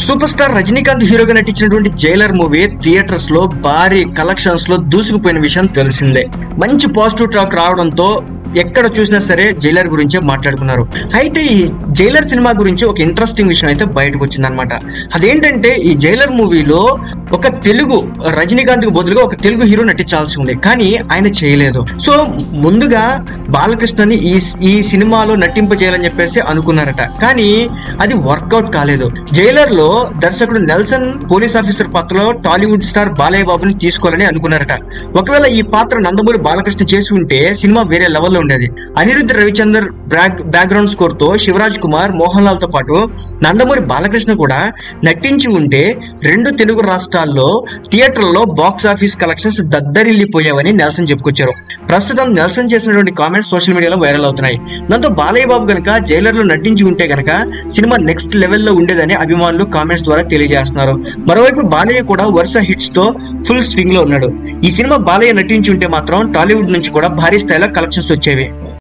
super star Rajinikanth హీరోగా నటించినటువంటి Jailer movie theatres లో భారీ కలెక్షన్స్ లో దూసుకుపోయిన విషయం తెలిసిందే మంచి పాజిటివ్ టాక్ రావడంతో ఎక్కడ చూసినా సరే జైలర్ గురించే మాట్లాడుకున్నారు అయితే ఈ జైలర్ సినిమా గురించి ఒక ఇంట్రెస్టింగ్ విషయం అయితే బయటకు వచ్చిందనమాట అదేంటంటే ఈ జైలర్ మూవీలో ఒక తెలుగు రజనీకాంత్ కు బదులుగా ఒక తెలుగు హీరో నటించాల్సి ఉంది కానీ ఆయన చేయలేదు సో ముందుగా బాలకృష్ణని ఈ ఈ సినిమాలో నటింపజేయాలని చెప్పేసి అనుకున్నారట కానీ అది వర్కౌట్ కాలేదు జైలర్ లో దర్శకుడు నెల్సన్ పోలీస్ ఆఫీసర్ పాత్రలో టాలీవుడ్ స్టార్ బాలయ్య బాబుని తీసుకోవాలని అనుకున్నారట ఒకవేళ ఈ పాత్ర నందమూరి బాలకృష్ణ చేసి ఉంటే సినిమా వేరే లెవెల్లో ఉండేది Anirudh Ravichander back background score తో శివరాజ్ కుమార్ మోహన్ లాల్ తో పాటు నందమూరి బాలకృష్ణ కూడా నటించి ఉంటే రెండు తెలుగు రాష్ట్రాల్లో థియేటర్లలో బాక్స్ ఆఫీస్ కలెక్షన్స్ దద్దరిల్లిపోయావని నెల్సన్ చెప్పుకొచ్చారు ప్రస్తుతం నెల్సన్ చేసినటువంటి కామెంట్స్ సోషల్ మీడియాలో వైరల్ అవుతున్నాయి దాంతో బాలయ్య బాబు గనక జైలర్ లో నటించి ఉంటే గనక సినిమా నెక్స్ట్ లెవెల్లో ఉండేదని అభిమానులు కామెంట్స్ ద్వారా తెలియజేస్తున్నారు మరోవైపు బాలయ్య కూడా వరుస హిట్స్ తో ఫుల్ స్వింగ్ లో ఉన్నాడు ఈ సినిమా బాలయ్య నటించి ఉంటే మాత్రం టాలీవుడ్ నుంచి కూడా భారీ స్థాయిలో కలెక్షన్స్ వచ్చేవి